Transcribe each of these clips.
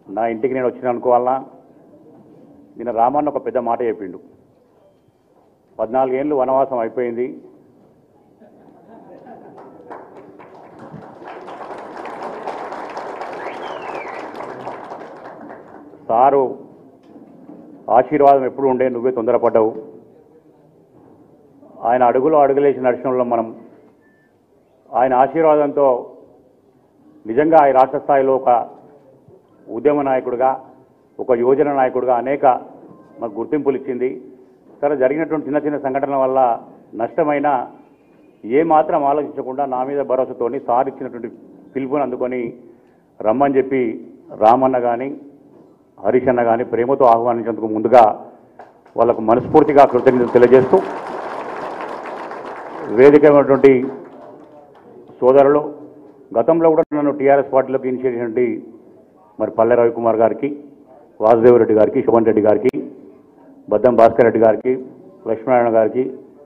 నా ఇంటికి నేను వచ్చిన అనుకోవాలనా నిన్న రామన్న ఒక పెద్ద మాట చెప్పిండు పద్నాలుగేళ్ళు వనవాసం అయిపోయింది సారు ఆశీర్వాదం ఎప్పుడు ఉండే నువ్వే తొందరపడ్డావు ఆయన అడుగులో అడుగులేసి నడిచిన మనం ఆయన ఆశీర్వాదంతో నిజంగా ఈ రాష్ట్ర స్థాయిలో ఒక ఉద్యమ నాయకుడిగా ఒక యువజన నాయకుడిగా అనేక మాకు గుర్తింపులు ఇచ్చింది సరే జరిగినటువంటి చిన్న చిన్న సంఘటనల వల్ల నష్టమైన ఏ మాత్రం ఆలోచించకుండా నా మీద భరోసాతోని సార్ ఇచ్చినటువంటి పిలుపుని అందుకొని రమ్మని చెప్పి రామన్న కానీ హరీష్ అన్న కానీ ప్రేమతో ఆహ్వానించేందుకు ముందుగా వాళ్ళకు మనస్ఫూర్తిగా కృతజ్ఞతలు తెలియజేస్తూ వేదికమైనటువంటి సోదరులు గతంలో కూడా నన్ను టీఆర్ఎస్ పార్టీలోకి ఇనిషియేట్ చేసినటువంటి మరి పల్లె రవికుమార్ గారికి వాసుదేవరెడ్డి గారికి శుభన్ రెడ్డి గారికి బద్దం భాస్కర్ రెడ్డి గారికి లక్ష్మీనారాయణ గారికి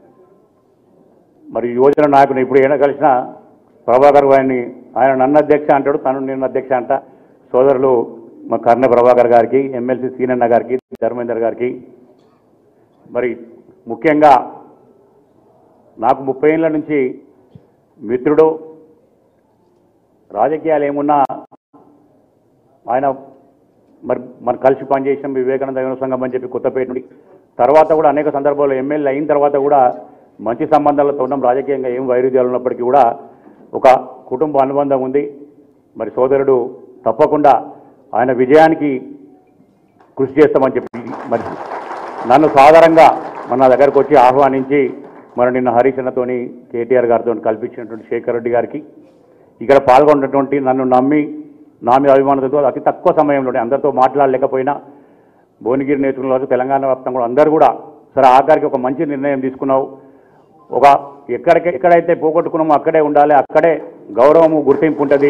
మరి యువజన నాయకుని ఇప్పుడు ఏమైనా కలిసిన ప్రభాకర్ గారిని ఆయన నన్ను అధ్యక్ష అంటాడు తను నిన్న అధ్యక్ష అంట సోదరులు మా కర్ణ ప్రభాకర్ గారికి ఎమ్మెల్సీ సీనన్న గారికి ధర్మేందర్ గారికి మరి ముఖ్యంగా నాకు ముప్పై ఏళ్ళ నుంచి మిత్రుడు రాజకీయాలు ఏమున్నా ఆయన మరి మన కలిసి పనిచేసిన వివేకానంద యువన సంఘం అని చెప్పి కొత్తపేట నుండి తర్వాత కూడా అనేక సందర్భాల్లో ఎమ్మెల్యే అయిన తర్వాత కూడా మంచి సంబంధాలతో ఉన్నాం రాజకీయంగా ఏం వైరుధ్యాలు ఉన్నప్పటికీ కూడా ఒక కుటుంబ అనుబంధం ఉంది మరి సోదరుడు తప్పకుండా ఆయన విజయానికి కృషి చేస్తామని చెప్పి మరి నన్ను సాధారణంగా మన దగ్గరకు వచ్చి ఆహ్వానించి మరి నిన్న హరీష్ అన్నతోని కేటీఆర్ గారితో కల్పించినటువంటి శేఖర్ రెడ్డి గారికి ఇక్కడ పాల్గొన్నటువంటి నన్ను నమ్మి నా మీద అభిమానంతో అతి తక్కువ సమయంలోనే అందరితో మాట్లాడలేకపోయినా భువనగిరి నేతృత్వంలో తెలంగాణ వ్యాప్తంగా కూడా అందరూ కూడా సరే ఆఖరికి ఒక మంచి నిర్ణయం తీసుకున్నావు ఒక ఎక్కడికి ఎక్కడైతే పోగొట్టుకున్నామో అక్కడే ఉండాలి అక్కడే గౌరవము గుర్తింపు ఉంటుంది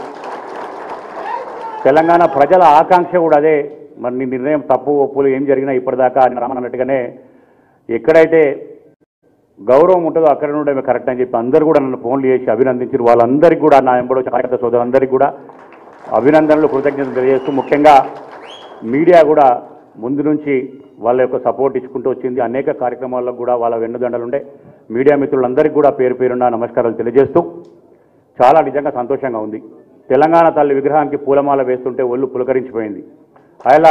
తెలంగాణ ప్రజల ఆకాంక్ష కూడా అదే మరి నీ నిర్ణయం తప్పు ఒప్పులు ఏం జరిగినా ఇప్పటిదాకా అని రామన్నట్టుగానే ఎక్కడైతే గౌరవం ఉంటుందో అక్కడ ఉండడమే కరెక్ట్ అని చెప్పి అందరూ కూడా నన్ను ఫోన్లు చేసి అభినందించారు వాళ్ళందరికీ కూడా నా ఎంబడో కార్యకర్త సోదరులందరికీ కూడా అభినందనలు కృతజ్ఞతలు తెలియజేస్తూ ముఖ్యంగా మీడియా కూడా ముందు నుంచి వాళ్ళ యొక్క సపోర్ట్ ఇచ్చుకుంటూ వచ్చింది అనేక కార్యక్రమాల్లో కూడా వాళ్ళ వెన్నుదండలు ఉండే మీడియా మిత్రులందరికీ కూడా పేరు పేరున్న నమస్కారాలు తెలియజేస్తూ చాలా నిజంగా సంతోషంగా ఉంది తెలంగాణ తల్లి విగ్రహానికి పూలమాల వేస్తుంటే ఒళ్ళు పులకరించిపోయింది అలా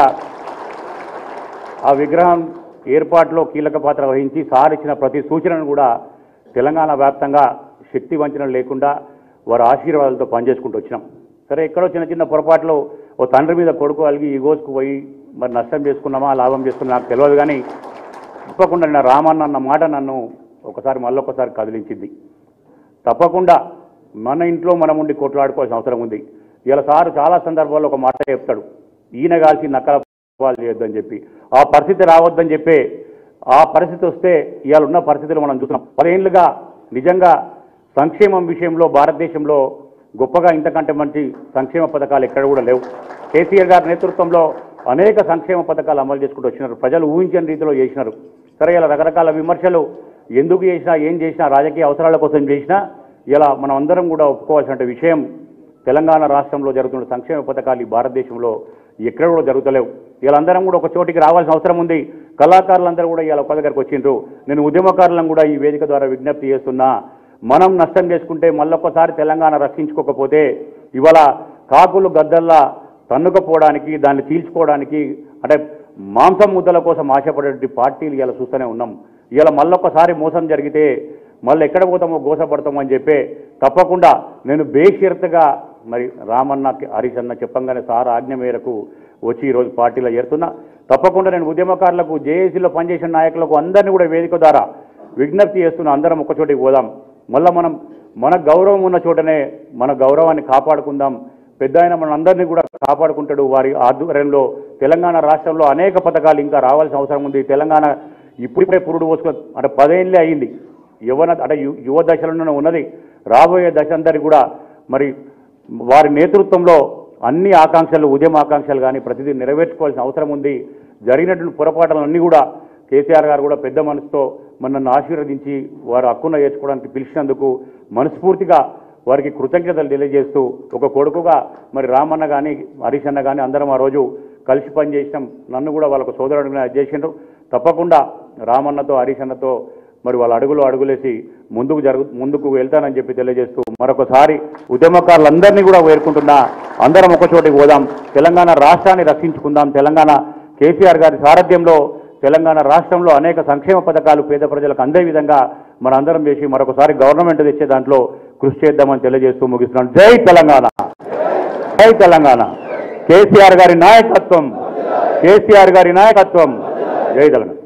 ఆ విగ్రహం ఏర్పాటులో కీలక పాత్ర వహించి సార్ ఇచ్చిన ప్రతి సూచనను కూడా తెలంగాణ వ్యాప్తంగా శక్తి వంచన లేకుండా వారి ఆశీర్వాదాలతో పనిచేసుకుంటూ వచ్చినాం సరే ఎక్కడో చిన్న చిన్న పొరపాట్లు ఓ తండ్రి మీద కొడుకు అలిగి ఈగోసుకు పోయి మరి నష్టం చేసుకున్నామా లాభం చేసుకున్నా నాకు తెలియదు కానీ తప్పకుండా నిన్న రామన్న అన్న మాట నన్ను ఒకసారి మళ్ళొకసారి కదిలించింది తప్పకుండా మన ఇంట్లో మనం ఉండి కొట్లాడుకోవాల్సిన అవసరం ఉంది ఇలా సార్ చాలా సందర్భాల్లో ఒక మాట చెప్తాడు ఈయన కాల్చి నక్కల పాలు చేయొద్దని చెప్పి ఆ పరిస్థితి రావద్దని చెప్పే ఆ పరిస్థితి వస్తే ఇవాళ ఉన్న పరిస్థితులు మనం చూస్తున్నాం పదేళ్లుగా నిజంగా సంక్షేమం విషయంలో భారతదేశంలో గొప్పగా ఇంతకంటే మంచి సంక్షేమ పథకాలు ఎక్కడ కూడా లేవు కేసీఆర్ గారి నేతృత్వంలో అనేక సంక్షేమ పథకాలు అమలు చేసుకుంటూ వచ్చినారు ప్రజలు ఊహించని రీతిలో చేసినారు సరే ఇలా రకరకాల విమర్శలు ఎందుకు చేసినా ఏం చేసినా రాజకీయ అవసరాల కోసం చేసినా ఇలా మనం అందరం కూడా ఒప్పుకోవాల్సిన విషయం తెలంగాణ రాష్ట్రంలో జరుగుతున్న సంక్షేమ పథకాలు ఈ భారతదేశంలో ఎక్కడ కూడా జరుగుతలేవు వీళ్ళందరం కూడా ఒక చోటికి రావాల్సిన అవసరం ఉంది కళాకారులందరూ కూడా ఇవాళ ఒక దగ్గరకు వచ్చిండ్రు నేను ఉద్యమకారులను కూడా ఈ వేదిక ద్వారా విజ్ఞప్తి చేస్తున్నా మనం నష్టం చేసుకుంటే మళ్ళొక్కసారి తెలంగాణ రక్షించుకోకపోతే ఇవాళ కాకులు గద్దల్లా తన్నుకపోవడానికి దాన్ని తీల్చుకోవడానికి అంటే మాంసం ముద్దల కోసం ఆశపడేటువంటి పార్టీలు ఇలా చూస్తూనే ఉన్నాం ఇలా మళ్ళొక్కసారి మోసం జరిగితే మళ్ళీ ఎక్కడ పోతామో గోసపడతామో అని చెప్పే తప్పకుండా నేను బేషరతుగా మరి రామన్న హరీష్ అన్న చెప్పంగానే సార్ ఆజ్ఞ మేరకు వచ్చి ఈరోజు పార్టీలో చేరుతున్నా తప్పకుండా నేను ఉద్యమకారులకు జేఏసీలో పనిచేసిన నాయకులకు అందరినీ కూడా వేదిక ద్వారా విజ్ఞప్తి చేస్తున్నా అందరం ఒక చోటికి పోదాం మళ్ళీ మనం మన గౌరవం ఉన్న చోటనే మన గౌరవాన్ని కాపాడుకుందాం పెద్ద ఆయన మనందరినీ కూడా కాపాడుకుంటాడు వారి ఆధ్వర్యంలో తెలంగాణ రాష్ట్రంలో అనేక పథకాలు ఇంకా రావాల్సిన అవసరం ఉంది తెలంగాణ ఇప్పుడిప్పుడే పురుడు పోసుకో అంటే పదేళ్ళే అయ్యింది యువన అంటే యు- యువ దశలోనే ఉన్నది రాబోయే దశ అందరికీ కూడా మరి వారి నేతృత్వంలో అన్ని ఆకాంక్షలు ఉద్యమ ఆకాంక్షలు కానీ ప్రతిదీ నెరవేర్చుకోవాల్సిన అవసరం ఉంది జరిగినటువంటి పొరపాట్లన్నీ కూడా కేసీఆర్ గారు కూడా పెద్ద మనసుతో మన నన్ను ఆశీర్వదించి వారు హక్కున చేర్చుకోవడానికి పిలిచినందుకు మనస్ఫూర్తిగా వారికి కృతజ్ఞతలు తెలియజేస్తూ ఒక కొడుకుగా మరి రామన్న కానీ హరీష్ అన్న కానీ అందరం ఆ రోజు కలిసి పనిచేసినాం నన్ను కూడా వాళ్ళకు సోదరుడిగా చేసిండ్రు తప్పకుండా రామన్నతో హరీష్ అన్నతో మరి వాళ్ళ అడుగులు అడుగులేసి ముందుకు జరుగు ముందుకు వెళ్తానని చెప్పి తెలియజేస్తూ మరొకసారి ఉద్యమకారులందరినీ కూడా వేరుకుంటున్నా అందరం ఒక చోటికి పోదాం తెలంగాణ రాష్ట్రాన్ని రక్షించుకుందాం తెలంగాణ కేసీఆర్ గారి సారథ్యంలో తెలంగాణ రాష్ట్రంలో అనేక సంక్షేమ పథకాలు పేద ప్రజలకు అందే విధంగా మన అందరం చేసి మరొకసారి గవర్నమెంట్ తెచ్చే దాంట్లో కృషి చేద్దామని తెలియజేస్తూ ముగిస్తున్నాను జై తెలంగాణ జై తెలంగాణ కేసీఆర్ గారి నాయకత్వం కేసీఆర్ గారి నాయకత్వం జై తెలంగాణ